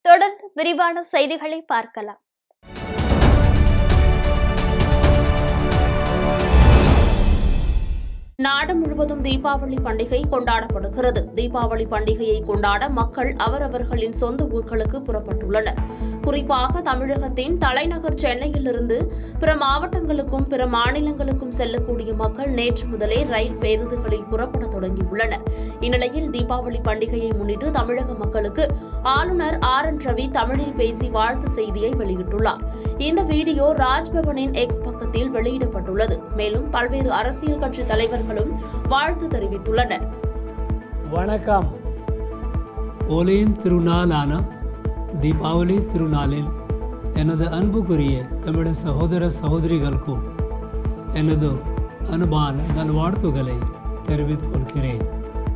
தொடர்ந்து விரிவான செய்திகளை பார்க்கலாம் நாடு முழுவதும் தீபாவளி பண்டிகை கொண்டாடப்படுகிறது தீபாவளி பண்டிகையை கொண்டாட மக்கள் அவரவர்களின் சொந்த ஊர்களுக்கு புறப்பட்டுள்ளனர் குறிப்பாக தமிழகத்தின் தலைநகர் சென்னையிலிருந்து பிற மாவட்டங்களுக்கும் பிற மாநிலங்களுக்கும் செல்லக்கூடிய மக்கள் நேற்று முதலே ரயில் பேருந்துகளில் புறப்பட தொடங்கியுள்ளனர் இந்நிலையில் தீபாவளி பண்டிகையை முன்னிட்டு தமிழக மக்களுக்கு ஆளுநர் ஆர் என் ரவி தமிழில் பேசி வாழ்த்து செய்தியை வெளியிட்டுள்ளார் இந்த வீடியோ ராஜ்பவனின் எக்ஸ் பக்கத்தில் வெளியிடப்பட்டுள்ளது மேலும் பல்வேறு அரசியல் கட்சி தலைவர்களும் வாழ்த்து தெரிவித்துள்ளனர் வணக்கம் ஒலியின் திருநாளான தீபாவளி திருநாளில் எனது அன்புக்குரிய தமிழ் சகோதர சகோதரிகளுக்கும் எனது அன்பான நல்வாழ்த்துக்களை தெரிவித்துக் கொள்கிறேன்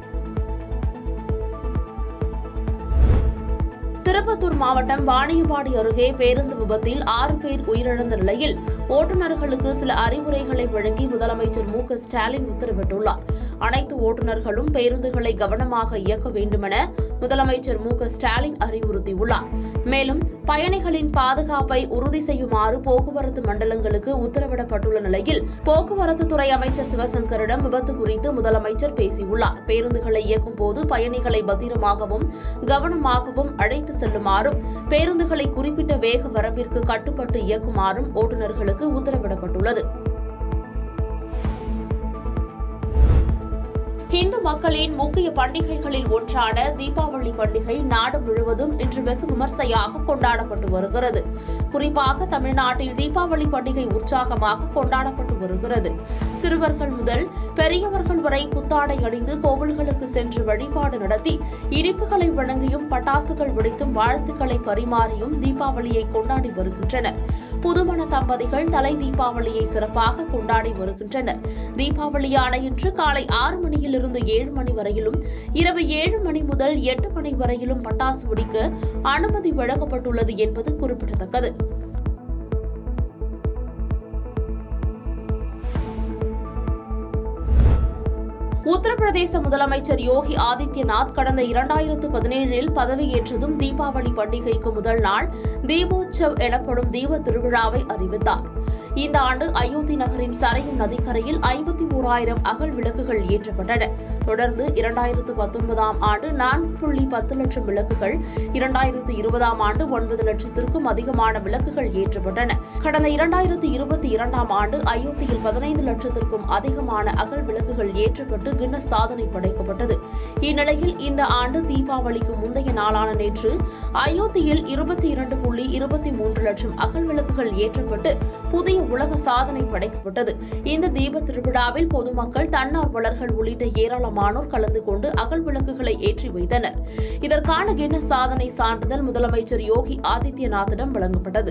திருப்பத்தூர் மாவட்டம் வாணியம்பாடி அருகே பேருந்து விபத்தில் ஆறு பேர் உயிரிழந்த நிலையில் ஓட்டுநர்களுக்கு சில அறிவுரைகளை வழங்கி முதலமைச்சர் மு க ஸ்டாலின் உத்தரவிட்டுள்ளார் அனைத்து ஓட்டுநர்களும் பேருந்துகளை கவனமாக இயக்க வேண்டுமென முதலமைச்சர் மு க ஸ்டாலின் அறிவுறுத்தியுள்ளார் மேலும் பயணிகளின் பாதுகாப்பை உறுதி செய்யுமாறு போக்குவரத்து மண்டலங்களுக்கு உத்தரவிடப்பட்டுள்ள நிலையில் போக்குவரத்து துறை அமைச்சர் சிவசங்கரிடம் விபத்து குறித்து முதலமைச்சர் பேசியுள்ளார் பேருந்துகளை இயக்கும் போது பயணிகளை பத்திரமாகவும் கவனமாகவும் அழைத்து செல்லுமாறும் பேருந்துகளை குறிப்பிட்ட வேக வரம்பிற்கு கட்டுப்பட்டு இயக்குமாறும் ஓட்டுநர்களுக்கு உத்தரவிடப்பட்டுள்ளது இந்து மக்களின் முக்கிய பண்டிகைகளில் ஒன்றான தீபாவளி பண்டிகை நாடு முழுவதும் இன்று வெகு விமர்சையாக கொண்டாடப்பட்டு வருகிறது குறிப்பாக தமிழ்நாட்டில் தீபாவளி பண்டிகை உற்சாகமாக கொண்டாடப்பட்டு வருகிறது சிறுவர்கள் முதல் பெரியவர்கள் வரை புத்தாடை அணிந்து கோவில்களுக்கு சென்று வழிபாடு நடத்தி இனிப்புகளை வழங்கியும் பட்டாசுகள் வெடித்தும் வாழ்த்துக்களை பரிமாறியும் தீபாவளியை கொண்டாடி வருகின்றனர் புதுமண தம்பதிகள் தலை தீபாவளியை சிறப்பாக கொண்டாடி வருகின்றனர் தீபாவளியான இன்று காலை ஆறு மணியிலிருந்து ஏழு மணி வரையிலும் இரவு ஏழு மணி முதல் எட்டு மணி வரையிலும் பட்டாசு வெடிக்க அனுமதி வழங்கப்பட்டுள்ளது என்பது குறிப்பிடத்தக்கது உத்தரப்பிரதேச முதலமைச்சர் யோகி ஆதித்யநாத் கடந்த இரண்டாயிரத்து பதினேழில் பதவியேற்றதும் தீபாவளி பண்டிகைக்கு முதல் நாள் தீபோத்சவ் எனப்படும் தீப திருவிழாவை அறிவித்தார் இந்த ஆண்டு அயோத்தி நகரின் சரையு நதிக்கரையில் ஐம்பத்தி ஓராயிரம் அகல் விளக்குகள் ஏற்றப்பட்டன தொடர்ந்து இரண்டாயிரத்து பத்தொன்பதாம் ஆண்டு நான்கு புள்ளி பத்து லட்சம் விளக்குகள் இரண்டாயிரத்து இருபதாம் ஆண்டு ஒன்பது லட்சத்திற்கும் அதிகமான விளக்குகள் ஏற்றப்பட்டன கடந்த இரண்டாயிரத்து இருபத்தி இரண்டாம் ஆண்டு அயோத்தியில் பதினைந்து லட்சத்திற்கும் அதிகமான அகல் விளக்குகள் ஏற்றப்பட்டு கின்னஸ் சாதனை படைக்கப்பட்டது இந்நிலையில் இந்த ஆண்டு தீபாவளிக்கு முந்தைய நாளான நேற்று அயோத்தியில் இருபத்தி இரண்டு புள்ளி இருபத்தி மூன்று லட்சம் அகல் விளக்குகள் ஏற்றப்பட்டு புதிய உலக சாதனை படைக்கப்பட்டது இந்த தீப திருவிழாவில் பொதுமக்கள் தன்னார்வலர்கள் உள்ளிட்ட ஏராளமானோர் கலந்து கொண்டு அகல் விளக்குகளை ஏற்றி வைத்தனர் இதற்கான கின்னஸ் சாதனை சான்றிதழ் முதலமைச்சர் யோகி ஆதித்யநாத்திடம் வழங்கப்பட்டது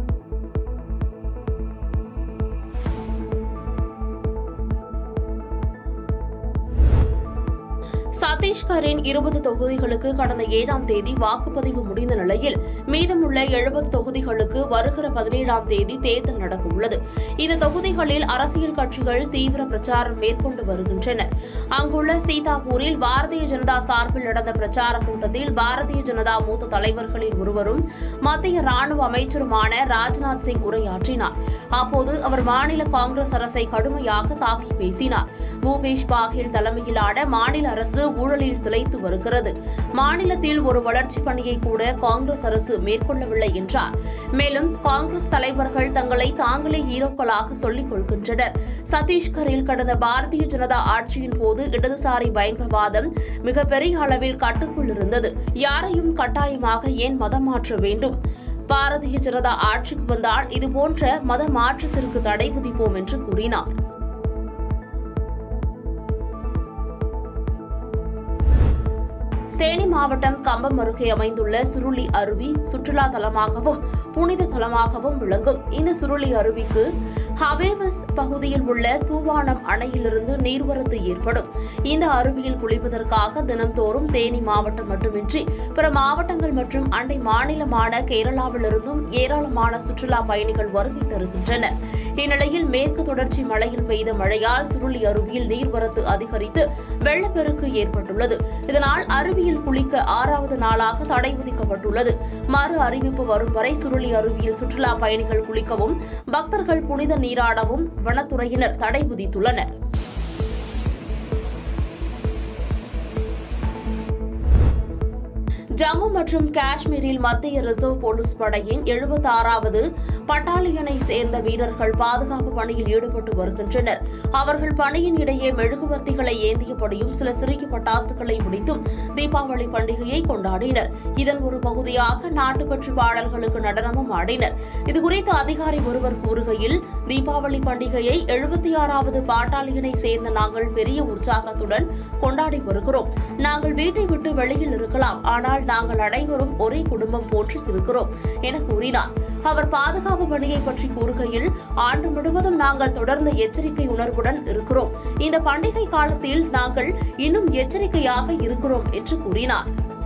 சத்தீஸ்கரின் இருபது தொகுதிகளுக்கு கடந்த ஏழாம் தேதி வாக்குப்பதிவு முடிந்த நிலையில் மீதமுள்ள எழுபது தொகுதிகளுக்கு வருகிற பதினேழாம் தேதி தேர்தல் நடக்க உள்ளது இந்த தொகுதிகளில் அரசியல் கட்சிகள் தீவிர பிரச்சாரம் மேற்கொண்டு வருகின்றனர் அங்குள்ள சீதாபூரில் பாரதிய ஜனதா சார்பில் நடந்த பிரச்சார கூட்டத்தில் பாரதிய ஜனதா மூத்த தலைவர்களில் ஒருவரும் மத்திய ராணுவ அமைச்சருமான ராஜ்நாத் சிங் உரையாற்றினார் அப்போது அவர் மாநில காங்கிரஸ் அரசை கடுமையாக தாக்கி பேசினார் பூபேஷ் பாகேல் தலைமையிலான மாநில அரசு ஊழலில் திளைத்து வருகிறது மாநிலத்தில் ஒரு வளர்ச்சி பணியை கூட காங்கிரஸ் அரசு மேற்கொள்ளவில்லை என்றார் மேலும் காங்கிரஸ் தலைவர்கள் தங்களை தாங்களே ஹீரோக்களாக சொல்லிக் கொள்கின்றனர் சத்தீஸ்கரில் கடந்த பாரதிய ஜனதா ஆட்சியின் போது இடதுசாரி பயங்கரவாதம் மிகப்பெரிய அளவில் கட்டுக்குள் இருந்தது யாரையும் கட்டாயமாக ஏன் மதம் மாற்ற வேண்டும் பாரதிய ஜனதா ஆட்சிக்கு வந்தால் இதுபோன்ற மத மாற்றத்திற்கு தடை விதிப்போம் என்று கூறினார் தேனி மாவட்டம் கம்பம் அருகே அமைந்துள்ள சுருளி அருவி சுற்றுலா தலமாகவும் புனித தலமாகவும் விளங்கும் இந்த சுருளி அருவிக்கு ஹவேவஸ் பகுதியில் உள்ள தூவானம் அணையிலிருந்து நீர்வரத்து ஏற்படும் இந்த அருவியில் குளிப்பதற்காக தினம்தோறும் தேனி மாவட்டம் மட்டுமின்றி பிற மாவட்டங்கள் மற்றும் அண்டை மாநிலமான கேரளாவிலிருந்தும் ஏராளமான சுற்றுலா பயணிகள் வருகை தருகின்றனர் இந்நிலையில் மேற்கு தொடர்ச்சி மலையில் பெய்த மழையால் சுருளி அருவியில் நீர்வரத்து அதிகரித்து வெள்ளப்பெருக்கு ஏற்பட்டுள்ளது இதனால் அருவியில் குளிக்க ஆறாவது நாளாக தடை விதிக்கப்பட்டுள்ளது மறு அறிவிப்பு வரும் வரை சுருளி அருவியில் சுற்றுலா பயணிகள் குளிக்கவும் பக்தர்கள் புனித நீராடவும் வனத்துறையினர் தடை விதித்துள்ளனர் ஜம்மு மற்றும் காஷ்மீரில் மத்திய ரிசர்வ் போலீஸ் படையின் எழுபத்தி ஆறாவது பட்டாலியனை சேர்ந்த வீரர்கள் பாதுகாப்பு பணியில் ஈடுபட்டு வருகின்றனர் அவர்கள் பணியின் இடையே மெழுகுவர்த்திகளை ஏந்தியபடியும் சில சிறிய பட்டாசுகளை வெடித்தும் தீபாவளி பண்டிகையை கொண்டாடினர் இதன் ஒரு பகுதியாக நாட்டுப்பற்று பாடல்களுக்கு நடனமும் ஆடினர் இதுகுறித்து அதிகாரி ஒருவர் கூறுகையில் தீபாவளி பண்டிகையை எழுபத்தி ஆறாவது பாட்டாலியனை சேர்ந்த நாங்கள் பெரிய உற்சாகத்துடன் கொண்டாடி வருகிறோம் நாங்கள் வீட்டை விட்டு வெளியில் இருக்கலாம் ஆனால் நாங்கள் அனைவரும் ஒரே குடும்பம் போன்று இருக்கிறோம் என கூறினார் அவர் பாதுகாப்பு பணியை பற்றி கூறுகையில் ஆண்டு முழுவதும் நாங்கள் தொடர்ந்து எச்சரிக்கை உணர்வுடன் இருக்கிறோம் இந்த பண்டிகை காலத்தில் நாங்கள் இன்னும் எச்சரிக்கையாக இருக்கிறோம் என்று கூறினார்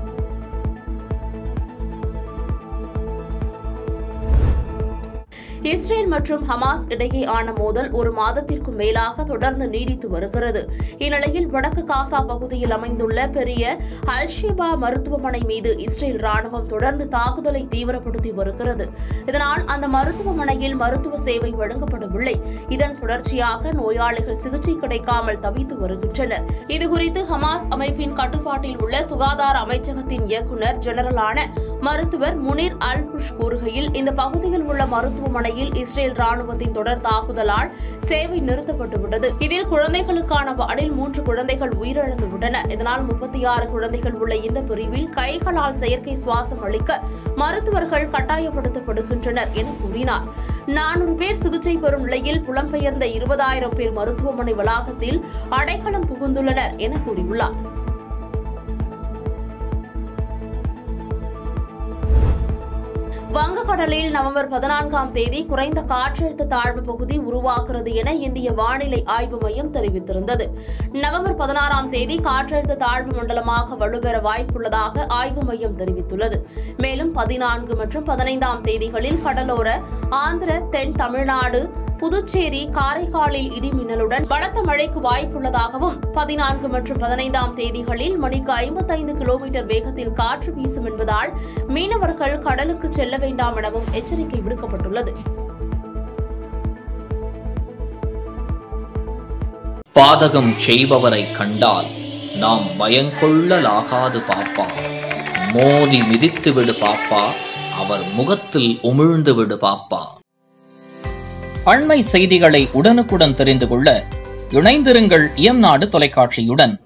இஸ்ரேல் மற்றும் ஹமாஸ் இடையேயான மோதல் ஒரு மாதத்திற்கும் மேலாக தொடர்ந்து நீடித்து வருகிறது இந்நிலையில் வடக்கு காசா பகுதியில் அமைந்துள்ள பெரிய அல்ஷிபா மருத்துவமனை மீது இஸ்ரேல் ராணுவம் தொடர்ந்து தாக்குதலை தீவிரப்படுத்தி வருகிறது இதனால் அந்த மருத்துவமனையில் மருத்துவ சேவை வழங்கப்படவில்லை இதன் தொடர்ச்சியாக நோயாளிகள் சிகிச்சை கிடைக்காமல் தவித்து வருகின்றனர் இதுகுறித்து ஹமாஸ் அமைப்பின் கட்டுப்பாட்டில் உள்ள சுகாதார அமைச்சகத்தின் இயக்குநர் ஜெனரலான மருத்துவர் முனிர் அல் புஷ் கூறுகையில் இந்த பகுதியில் உள்ள மருத்துவமனையில் இஸ்ரேல் ராணுவத்தின் தொடர் தாக்குதலால் சேவை நிறுத்தப்பட்டுவிட்டது இதில் குழந்தைகளுக்கான வார்டில் மூன்று குழந்தைகள் உயிரிழந்து விட்டன இதனால் முப்பத்தி ஆறு குழந்தைகள் உள்ள இந்த பிரிவில் கைகளால் செயற்கை சுவாசம் அளிக்க மருத்துவர்கள் கட்டாயப்படுத்தப்படுகின்றனர் என கூறினார் நானூறு பேர் சிகிச்சை பெறும் நிலையில் புலம்பெயர்ந்த இருபதாயிரம் பேர் மருத்துவமனை வளாகத்தில் அடைக்கலம் புகுந்துள்ளனர் என கூறியுள்ளார் வங்கக்கடலில் நவம்பர் பதினான்காம் தேதி குறைந்த காற்றழுத்த தாழ்வு பகுதி உருவாகிறது என இந்திய வானிலை ஆய்வு மையம் தெரிவித்திருந்தது நவம்பர் பதினாறாம் தேதி காற்றழுத்த தாழ்வு மண்டலமாக வலுப்பெற வாய்ப்புள்ளதாக ஆய்வு மையம் தெரிவித்துள்ளது மேலும் பதினான்கு மற்றும் பதினைந்தாம் தேதிகளில் கடலோர ஆந்திர தென் தமிழ்நாடு புதுச்சேரி காரைக்காலில் இடி மின்னலுடன் பலத்த மழைக்கு வாய்ப்புள்ளதாகவும் பதினான்கு மற்றும் பதினைந்தாம் தேதிகளில் மணிக்கு ஐம்பத்தைந்து கிலோமீட்டர் வேகத்தில் காற்று வீசும் என்பதால் மீனவர்கள் கடலுக்கு செல்ல வேண்டாம் எனவும் எச்சரிக்கை விடுக்கப்பட்டுள்ளது பாதகம் செய்பவரை கண்டால் நாம் பயங்கொள்ளலாகாது பாப்பா மோதி மிதித்து விடு பாப்பா அவர் முகத்தில் உமிழ்ந்து விடு பாப்பா அண்மை செய்திகளை உடனுக்குடன் தெரிந்து கொள்ள இணைந்திருங்கள் இயம்நாடு தொலைக்காட்சியுடன்